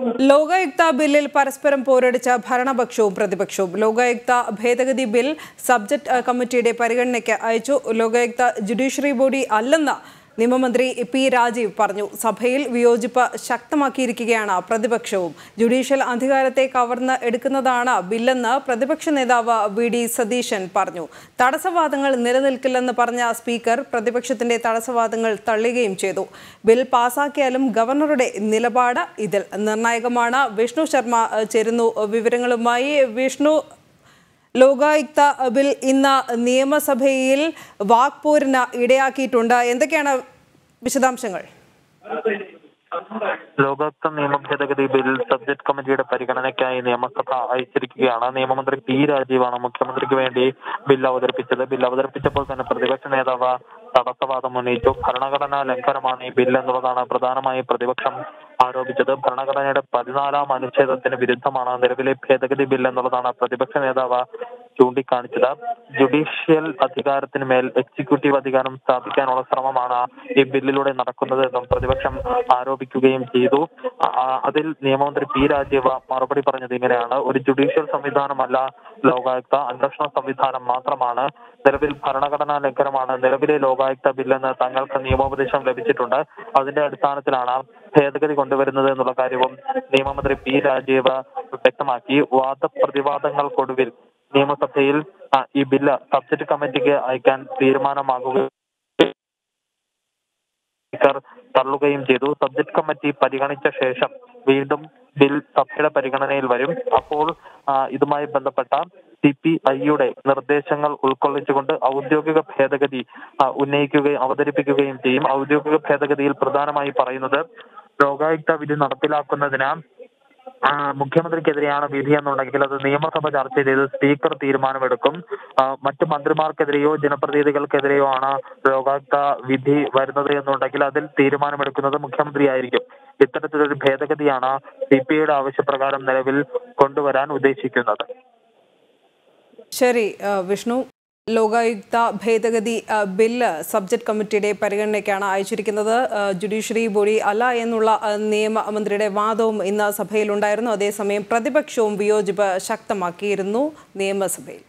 ലോകായുക്ത ബില്ലിൽ പരസ്പരം പോരടിച്ച ഭരണപക്ഷവും പ്രതിപക്ഷവും ലോകായുക്ത ഭേദഗതി ബിൽ സബ്ജക്ട് അഹ്, കമ്മിറ്റിയുടെ പരിഗണനയ്ക്ക് അയച്ചു ലോകായുക്ത ജുഡീഷ്യറി ബോഡി അല്ലെന്ന് നിയമമന്ത്രി പി രാജീവ് പറഞ്ഞു സഭയിൽ വിയോജിപ്പ് ശക്തമാക്കിയിരിക്കുകയാണ് പ്രതിപക്ഷവും ജുഡീഷ്യൽ അധികാരത്തെ കവർന്ന് എടുക്കുന്നതാണ് ബില്ലെന്ന് പ്രതിപക്ഷ നേതാവ് വി ഡി സതീശൻ പറഞ്ഞു തടസ്സവാദങ്ങൾ നിലനിൽക്കില്ലെന്ന് പറഞ്ഞ സ്പീക്കർ പ്രതിപക്ഷത്തിന്റെ തടസ്സവാദങ്ങൾ തള്ളുകയും ചെയ്തു ബിൽ പാസാക്കിയാലും ഗവർണറുടെ നിലപാട് ഇതിൽ നിർണായകമാണ് വിഷ്ണു ശർമ്മ ഏഹ്, ചേരുന്നു വിവരങ്ങളുമായി വിഷ്ണു ലോകായുക്ത ബിൽ ഇന്ന് നിയമസഭയിൽ വാക്പോരിന് ഇടയാക്കിയിട്ടുണ്ട് എന്തൊക്കെയാണ് വിശദാംശങ്ങൾ ലോകായുക്ത നിയമ ഭേദഗതി ബിൽ സബ്ജക്ട് കമ്മിറ്റിയുടെ പരിഗണനയ്ക്കായി നിയമസഭ അയച്ചിരിക്കുകയാണ് നിയമമന്ത്രി പി രാജീവാണ് മുഖ്യമന്ത്രിക്ക് വേണ്ടി ബിൽ അവതരിപ്പിച്ചത് ബിൽ അവതരിപ്പിച്ചപ്പോൾ തന്നെ പ്രതിപക്ഷ നേതാവ് തടസ്സവാദം ഉന്നയിച്ചു ഭരണഘടനാ ലംഘനമാണ് ഈ ബിൽ എന്നുള്ളതാണ് പ്രധാനമായും പ്രതിപക്ഷം ആരോപിച്ചത് ഭരണഘടനയുടെ പതിനാലാം അനുച്ഛേദത്തിന് വിരുദ്ധമാണ് നിലവിലെ ഭേദഗതി ബിൽ എന്നുള്ളതാണ് പ്രതിപക്ഷ നേതാവ് ചൂണ്ടിക്കാണിച്ചത് ജുഡീഷ്യൽ അധികാരത്തിന് മേൽ എക്സിക്യൂട്ടീവ് അധികാരം സ്ഥാപിക്കാനുള്ള ശ്രമമാണ് ഈ ബില്ലിലൂടെ നടക്കുന്നത് എന്നും പ്രതിപക്ഷം ആരോപിക്കുകയും ചെയ്തു ആ, അതിൽ നിയമമന്ത്രി പി രാജീവ് മറുപടി പറഞ്ഞത് ഇങ്ങനെയാണ് ഒരു ജുഡീഷ്യൽ സംവിധാനമല്ല ലോകായുക്ത അന്വേഷണ സംവിധാനം മാത്രമാണ് നിലവിൽ ഭരണഘടനാ ലംഘനമാണ് നിലവിലെ ലോകായുക്ത ബില്ലെന്ന് തങ്ങൾക്ക് നിയമോപദേശം ലഭിച്ചിട്ടുണ്ട് അതിന്റെ അടിസ്ഥാനത്തിലാണ് ഭേദഗതി കൊണ്ടുവരുന്നത് എന്നുള്ള കാര്യവും നിയമമന്ത്രി പി രാജീവ് വ്യക്തമാക്കി വാദപ്രതിവാദങ്ങൾക്കൊടുവിൽ നിയമസഭയിൽ ആ, ഈ ബില്ല് സബ്ജക്ട് കമ്മിറ്റിക്ക് അയക്കാൻ തീരുമാനമാകുകയും സ്പീക്കർ തള്ളുകയും ചെയ്തു സബ്ജക്ട് കമ്മിറ്റി പരിഗണിച്ച ശേഷം വീണ്ടും ബിൽ സഭയുടെ പരിഗണനയിൽ വരും അപ്പോൾ ആ, ഇതുമായി ബന്ധപ്പെട്ട സി പി ഐയുടെ നിർദ്ദേശങ്ങൾ ഉൾക്കൊള്ളിച്ചുകൊണ്ട് ഔദ്യോഗിക ഭേദഗതി ആ, ഉന്നയിക്കുകയും അവതരിപ്പിക്കുകയും ചെയ്യും ഔദ്യോഗിക ഭേദഗതിയിൽ പ്രധാനമായി പറയുന്നത് ലോകായുക്ത വിധി നടപ്പിലാക്കുന്നതിന് ആ, മുഖ്യമന്ത്രിക്കെതിരെയാണ് വിധി എന്നുണ്ടെങ്കിൽ അത് നിയമസഭ ചർച്ച ചെയ്ത് സ്പീക്കർ തീരുമാനമെടുക്കും ആ, മറ്റു മന്ത്രിമാർക്കെതിരെയോ ജനപ്രതിനിധികൾക്കെതിരെയോ ആണ് ലോകായുക്ത വിധി വരുന്നത് എന്നുണ്ടെങ്കിൽ അതിൽ തീരുമാനമെടുക്കുന്നത് മുഖ്യമന്ത്രിയായിരിക്കും ഇത്തരത്തിലൊരു ഭേദഗതിയാണ് സി പി ഐയുടെ ആവശ്യപ്രകാരം നിലവിൽ കൊണ്ടുവരാൻ ഉദ്ദേശിക്കുന്നത് ശരി ആ, വിഷ്ണു ലോകായുക്ത ഭേദഗതി ആ, ബില്ല് സബ്ജക്ട് കമ്മിറ്റിയുടെ പരിഗണനയ്ക്കാണ് അയച്ചിരിക്കുന്നത് ആ, ജുഡീഷ്യറി ബോഡി അല്ല എന്നുള്ള ആ, നിയമമന്ത്രിയുടെ വാദവും ഇന്ന് സഭയിലുണ്ടായിരുന്നു അതേസമയം പ്രതിപക്ഷവും വിയോജിപ്പ് ശക്തമാക്കിയിരുന്നു നിയമസഭയിൽ